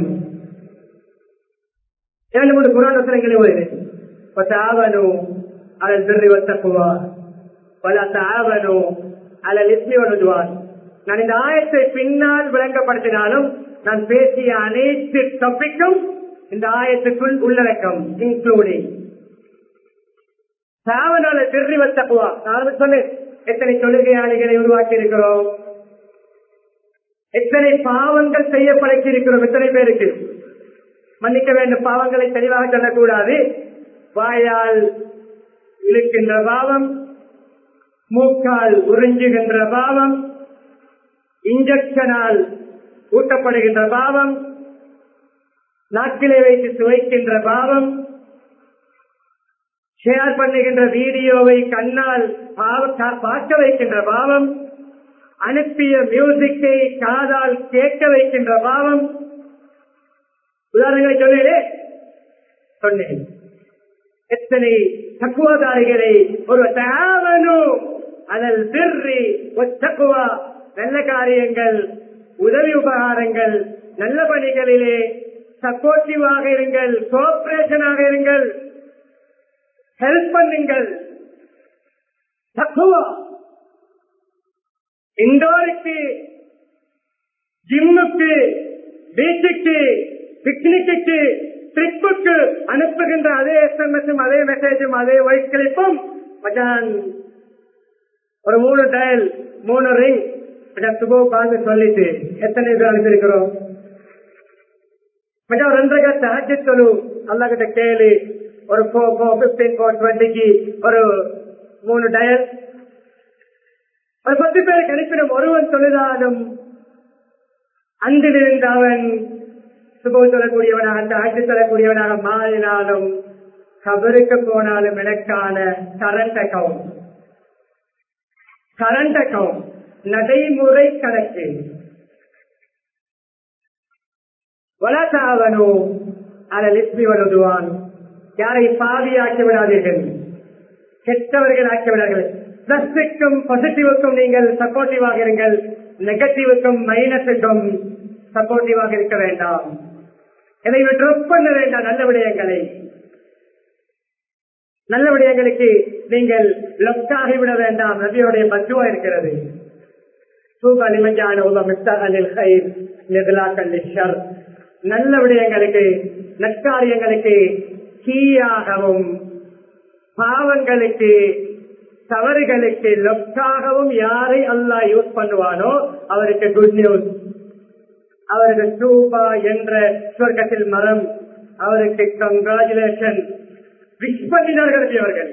இரண்டு மூன்று குரான் வசனங்களை ஓடுகிறேன் وتعاونوا على البر والتقوى ولا تعاونوا على الاثم والعدوان நான் இந்த ஆயத்தை பின்னால் விளங்கப்படுத்தினாலும் நான் பேசிய அனைத்து டாபிக்கும் இந்த ஆயத்துக்குள் உள்ளடக்கம் இன்க்ளூடிங் சாவனால திருறி வத்தக்குவா நான் சொன்னேன் எத்தனை தொழுகையாளிகளை உருவாக்கி இருக்கிறோம் எத்தனை பாவங்கள் செய்ய பழக்கி இருக்கிறோம் எத்தனை பேருக்கு மன்னிக்க வேண்டும் பாவங்களை தெளிவாக சொல்லக்கூடாது வாயால் இழுக்கின்ற பாவம் மூக்கால் உறிஞ்சுகின்ற பாவம் இன்ஜெக்ஷனால் ஊட்டப்படுகின்ற பாவம் நாக்கிலே வைத்து சுவைக்கின்ற பாவம் ஷேர் பண்ணுகின்ற வீடியோவை கண்ணால் பார்க்க வைக்கின்ற பாவம் அனுப்பிய மியூசிக்கை காதால் கேட்க வைக்கின்ற பாவம் உதாரணங்களை சொன்னேனே சொன்னேன் எத்தனை தக்குவதாரிகளை ஒரு தாவனு அதல் திருறி ஒத்தக்குவா நல்ல காரியங்கள் உதவி உபகாரங்கள் நல்ல பணிகளிலே சப்போர்ட்டிவாக இருங்கள் கோஆபரேஷனாக இருங்கள் ஹெல்ப் பண்ணுங்கள் தக்குவா இண்டோருக்கு ஜிம்முக்கு பீச்சுக்கு பிக்னிக்கு ட்ரிப்புக்கு அனுப்புகின்ற அதே எஸ்எம்எஸும் அதே மெசேஜும் அதே வாய்ஸ் கிளிப்பும் மச்சான் ஒரு மூணு டயல் மூணு ரிங் மச்சான் சுபோ பார்த்து சொல்லிட்டு எத்தனை பேர் அனுப்பியிருக்கிறோம் மச்சான் ஒரு ரெண்டரை கட்ட ஹஜ்ஜி சொல்லு அல்லா கிட்ட கேளு ஒரு ஃபோர் ஃபோர் பிப்டீன் ஃபோர் டுவெண்ட்டிக்கு ஒரு மூணு டயல் ஒரு பத்து பேருக்கு அனுப்பிடும் ஒருவன் தொழிலாலும் அன்றிலிருந்து அவன் சுப சொல்லக்கூடியவனாக தாக்கி சொல்லக்கூடியவனாக மாறினாலும் கபருக்கு போனாலும் எனக்கான கரண்ட் அக்கவுண்ட் கரண்ட் அக்கவுண்ட் நடைமுறை கணக்கு வளர்த்தாவனோ அதில் இஸ்மி வருதுவான் யாரை பாவியாக்கி விடாதீர்கள் கெட்டவர்கள் ஆக்கி விடாதீர்கள் பிளஸுக்கும் பாசிட்டிவுக்கும் நீங்கள் சப்போர்ட்டிவாக இருங்கள் நெகட்டிவுக்கும் மைனஸுக்கும் சப்போர்ட்டிவாக இருக்க வேண்டாம் இதை ட்ரப் பண்ண வேண்டாம் நல்ல விடயங்களை நல்ல விடயங்களுக்கு நீங்கள் லொக்காகி விட வேண்டாம் நபியோடைய பத்துவா இருக்கிறது நல்ல விடயங்களுக்கு நற்காரியங்களுக்கு கீயாகவும் பாவங்களுக்கு தவறுகளுக்கு லொக்காகவும் யாரை அல்லா யூஸ் பண்ணுவானோ அவருக்கு குட் நியூஸ் அவருக்கு சூபா என்ற சொர்க்கத்தில் மரம் அவருக்கு கங்க்ராச்சுலேஷன் விஷ் பண்ணினார்கள் அவர்கள்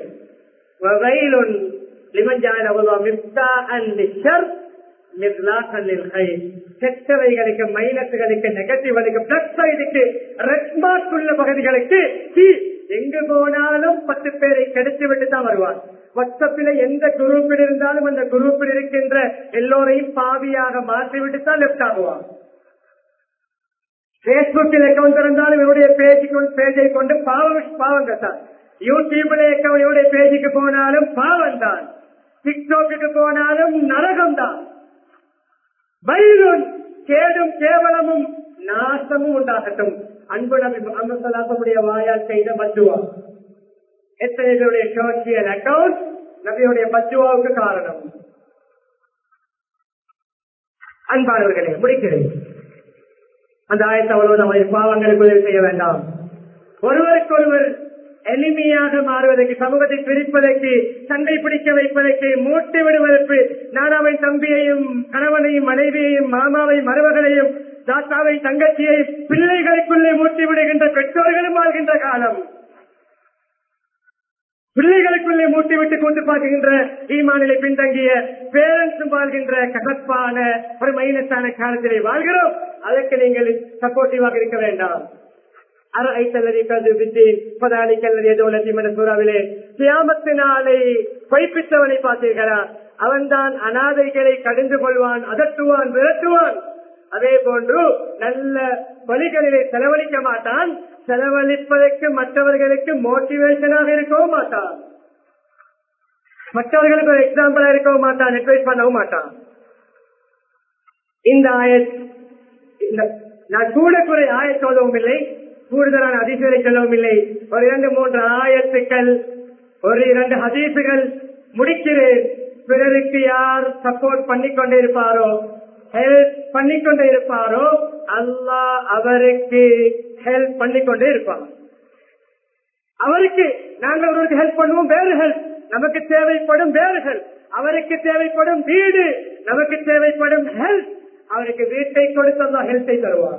கெட்டவைகளுக்கு மைனஸ்களுக்கு நெகட்டிவ்களுக்கு பிளஸ் சைடுக்கு ரெட் மார்க் உள்ள பகுதிகளுக்கு எங்கு போனாலும் பத்து பேரை கெடுத்து விட்டு தான் வருவார் வாட்ஸ்அப்பில் எந்த குரூப்பில் இருந்தாலும் அந்த குரூப்பில் இருக்கின்ற எல்லோரையும் பாவியாக மாற்றிவிட்டு தான் லெப்ட் ஆகுவான் பேஸ்புக்கில் அக்கௌண்ட் இருந்தாலும் இவருடைய பேஜுக்கு பேஜை கொண்டு பாவம் பாவங்க தான் யூடியூப்ல இவருடைய பேஜுக்கு போனாலும் பாவம் தான் டிக்டாக்கு போனாலும் நரகம் தான் பயிரும் கேடும் கேவலமும் நாசமும் உண்டாகட்டும் அன்பு நபி முகமது வாயால் செய்த மத்துவா எத்தனை பேருடைய சோசியல் அக்கௌண்ட் நபியுடைய மத்துவாவுக்கு காரணம் அன்பானவர்களே முடிக்கிறேன் அந்த ஆயத்தை அவ்வளவு நம்ம பாவங்களுக்கு உதவி செய்ய வேண்டாம் ஒருவருக்கொருவர் எளிமையாக மாறுவதற்கு சமூகத்தை பிரிப்பதற்கு சண்டை பிடிக்க வைப்பதற்கு மூட்டி விடுவதற்கு நானாவின் தம்பியையும் கணவனையும் மனைவியையும் மாமாவை மருமகளையும் தாத்தாவை தங்கச்சியை பிள்ளைகளுக்குள்ளே மூட்டி விடுகின்ற பெற்றோர்களும் வாழ்கின்ற காலம் பிள்ளைகளுக்குள்ளே மூட்டி விட்டு கொண்டு பார்க்கின்ற ஈமானிலை பின்தங்கிய பேரண்ட்ஸும் வாழ்கின்ற கசப்பான ஒரு மைனஸான காலத்திலே வாழ்கிறோம் அதற்கு நீங்கள் சப்போர்ட்டிவாக இருக்க வேண்டாம் கியாமத்தினாலை பொய்ப்பித்தவனை பார்த்தீர்களா அவன்தான் அனாதைகளை கடிந்து கொள்வான் அதட்டுவான் விரட்டுவான் அதே போன்று நல்ல வழிகளிலே செலவழிக்க மாட்டான் செலவழிப்பதற்கு மற்றவர்களுக்கு மோட்டிவேஷனாக இருக்கவும் மாட்டான் மற்றவர்களுக்கு ஒரு எக்ஸாம்பிளா இருக்கவும் மாட்டான் அட்வைஸ் பண்ணவும் மாட்டான் இந்த ஆயத் நான் கூட குறை ஆய சொல்லவும் இல்லை கூடுதலான அதிசயத்தை சொல்லவும் இல்லை ஒரு இரண்டு மூன்று ஆயத்துக்கள் ஒரு இரண்டு ஹதீசுகள் முடிக்கிறேன் பிறருக்கு யார் சப்போர்ட் பண்ணிக்கொண்டே இருப்பாரோ ஹெல்ப் பண்ணிக்கொண்டே இருப்பாரோ அல்லாஹ் அவருக்கு ஹெல்ப் பண்ணிக்கொண்டே இருப்பார் அவருக்கு நாங்கள் அவருக்கு ஹெல்ப் பண்ணுவோம் வேறு ஹெல்ப் நமக்கு தேவைப்படும் வேறு ஹெல்ப் அவருக்கு தேவைப்படும் வீடு நமக்கு தேவைப்படும் ஹெல்ப் அவருக்கு வீட்டை கொடுத்து அல்லா ஹெல்த்தை தருவார்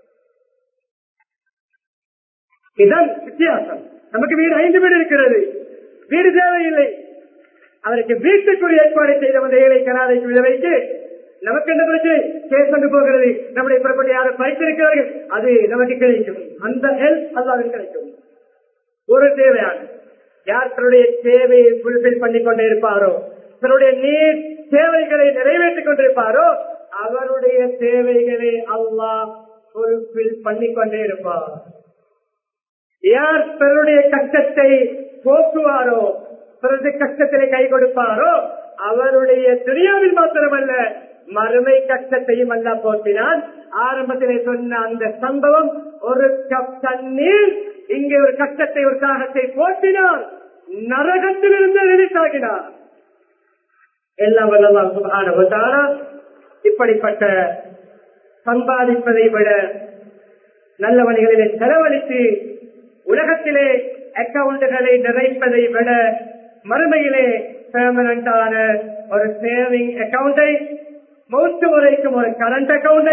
இதுதான் வித்தியாசம் நமக்கு வீடு ஐந்து வீடு இருக்கிறது வீடு தேவையில்லை அவருக்கு வீட்டுக்குரிய ஏற்பாடு செய்த வந்த ஏழை கனாதைக்கு விதவைக்கு நமக்கு என்ன பிரச்சனை கேஸ் கொண்டு போகிறது நம்முடைய புறப்பட்டு யாரும் பறித்திருக்கிறார்கள் அது நமக்கு கிடைக்கும் அந்த ஹெல்ப் அல்லாவிற்கு கிடைக்கும் ஒரு தேவையான யார் தன்னுடைய தேவையை புல்பில் பண்ணி கொண்டே இருப்பாரோ தன்னுடைய நீர் தேவைகளை நிறைவேற்றிக் கொண்டிருப்பாரோ அவருடைய தேவைகளை அல்லாஹ் பொறுப்பில் பண்ணிக்கொண்டே இருப்பார் யார் பிறருடைய கஷ்டத்தை போக்குவாரோ பிறகு கஷ்டத்திலே கை கொடுப்பாரோ அவருடைய துரியாவில் மாத்திரமல்ல மறுமை கஷ்டத்தையும் அல்ல போட்டினான் ஆரம்பத்திலே சொன்ன அந்த சம்பவம் ஒரு கப் தண்ணீர் இங்கே ஒரு கஷ்டத்தை ஒரு தாகத்தை போட்டினார் நரகத்திலிருந்து ரிலீஸாகினார் எல்லாம் வல்லலாம் சுபான இப்படிப்பட்ட சம்பாதிப்பதை விட நல்ல வழிகளிலே செலவழித்து உலகத்திலே அக்கவுண்டுகளை நிறைப்பதை விட மறுமையிலே பெர்மனண்டான ஒரு சேவிங் அக்கவுண்டை மௌத்து வரைக்கும் ஒரு கரண்ட் அக்கவுண்டை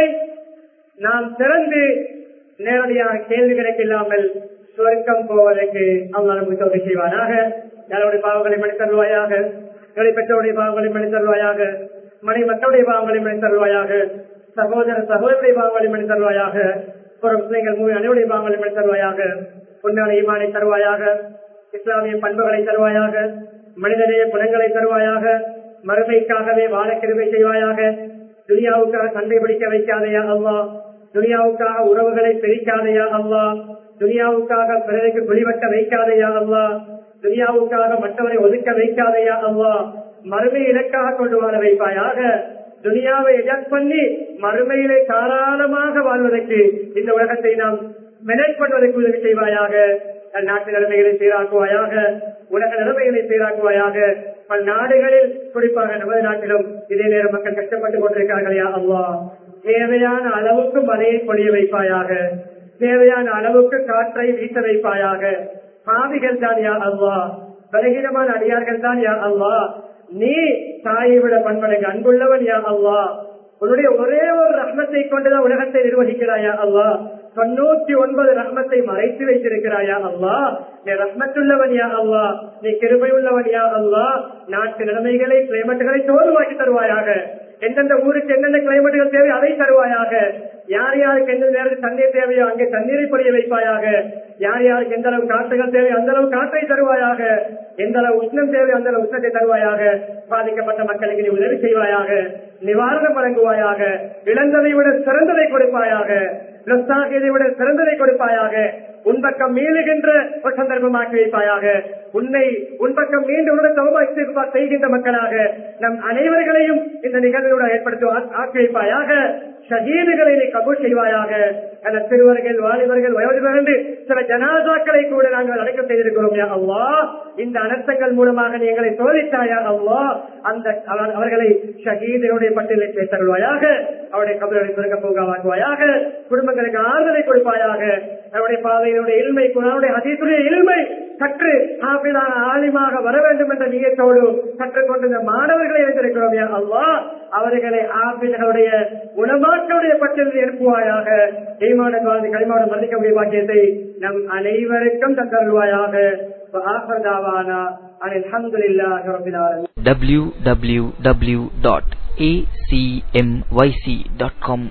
நாம் திறந்து நேரடியாக கேள்விகளுக்கு இல்லாமல் சுவர்க்கம் போவதற்கு அவங்க நமக்கு உதவி செய்வானாக யாருடைய பாவங்களை மணி தருவாயாக என்னுடைய பெற்றோருடைய பாவங்களை மணி தருவாயாக மனை மக்களுடைய பாவங்களை மணி தருவாயாக சகோதர சகோதரருடைய பாவங்களை மணி தருவாயாக ஒரு முஸ்லிம்கள் மூவி அனைவருடைய பாவங்களை மணி தருவாயாக பொன்னான ஈமானை தருவாயாக இஸ்லாமிய பண்புகளை தருவாயாக மனிதநேய குணங்களை தருவாயாக மறுமைக்காகவே வாழ கிருமை செய்வாயாக துனியாவுக்காக சண்டை பிடிக்க வைக்காதையா அல்லா துனியாவுக்காக உறவுகளை பிரிக்காதையா அல்லா துனியாவுக்காக பிறருக்கு குழிவட்ட வைக்காதையா அல்லா துனியாவுக்காக மற்றவரை ஒதுக்க வைக்காதையா அல்லா மறுமை இலக்காக கொண்டு வாழ வைப்பாயாக துனியாவை எஜாக் பண்ணி மறுமையிலே தாராளமாக வாழ்வதற்கு இந்த உலகத்தை நாம் மெனேஜ் பண்ணுவதற்கு உதவி செய்வாயாக நாட்டு நிலைமைகளை சீராக்குவாயாக உலக நிலைமைகளை சீராக்குவாயாக பல நாடுகளில் குறிப்பாக நமது நாட்டிலும் இதே நேரம் மக்கள் கஷ்டப்பட்டுக் கொண்டிருக்கிறார்கள் யா அல்லா தேவையான அளவுக்கு மழையை பொழிய வைப்பாயாக தேவையான அளவுக்கு காற்றை வீச வைப்பாயாக பாவிகள் தான் யா அல்லா பலகீனமான அடியார்கள் தான் யா அல்லா நீ தாயை விட பண்பனுக்கு அன்புள்ளவன் யா அல்லா உன்னுடைய ஒரே ஒரு ரஹ்மத்தை கொண்டுதான் உலகத்தை நிர்வகிக்கிறாயா அல்லா தொண்ணூத்தி ஒன்பது ரஹ்மத்தை மறைத்து வைத்திருக்கிறாயா அல்லா நீ ரஹ்மத்துள்ளவன் யா அல்லா நீ கிருபை உள்ளவன் யா அல்லா நாட்டு நிலைமைகளை கிளைமேட்டுகளை தோல்வாக்கி தருவாயாக எந்தெந்த ஊருக்கு எந்தெந்த கிளைமேட்டுகள் தேவை அதை தருவாயாக யார் யாருக்கு எந்த நேரத்தில் தண்ணீர் தேவையோ அங்கே தண்ணீரை பொழிய வைப்பாயாக யார் யாருக்கு எந்த அளவு காற்றுகள் தேவை அந்த அளவு காற்றை தருவாயாக எந்த அளவு உஷ்ணம் தேவை அந்த அளவு உஷ்ணத்தை தருவாயாக பாதிக்கப்பட்ட மக்களுக்கு நீ உதவி செய்வாயாக நிவாரணம் வழங்குவாயாக இழந்ததை விட சிறந்ததை கொடுப்பாயாக இதை விட சிறந்ததை கொடுப்பாயாக உன் பக்கம் மீளுகின்ற ஒரு சந்தர்ப்பமாக்கி வைப்பாயாக உன்னை உன் பக்கம் மீண்டும் உன்னுடன் சமமாக செய்கின்ற மக்களாக நம் அனைவர்களையும் இந்த நிகழ்வுடன் ஏற்படுத்தி ஆக்கி வைப்பாயாக ஷஹீதுகளை நீ கபூல் செய்வாயாக அந்த சிறுவர்கள் வாலிபர்கள் வயோதிபர்கள் என்று சில ஜனாதாக்களை கூட நாங்கள் அடக்கம் செய்திருக்கிறோம் யா அவ்வா இந்த அனர்த்தங்கள் மூலமாக நீ எங்களை சோதித்தாயா அவ்வா அந்த அவர்களை ஷஹீதனுடைய பட்டியலை சேர்த்தருள்வாயாக அவருடைய கபலை சுருக்க போகாவாக்குவாயாக குடும்பங்களுக்கு ஆறுதலை கொடுப்பாயாக அவருடைய பாதையினுடைய இல்மை குரானுடைய அதீசுடைய இல்மை சற்று ஆபிலான ஆலிமாக வர வேண்டும் என்ற நீயத்தோடு கற்றுக்கொண்டிருந்த மாணவர்களை வைத்திருக்கிறோம் யா அல்லா அவர்களை ஆபில்களுடைய உணமாக்களுடைய பட்டியலில் எழுப்புவாயாக ஈமான குழந்தை களிமாவோட மன்னிக்கக்கூடிய பாக்கியத்தை நம் அனைவருக்கும் தந்தருவாயாக ஆஃபர்தாவானா அனில் அஹமதுல்லாஹி ரபில் ஆலமீன் www.acmyc.com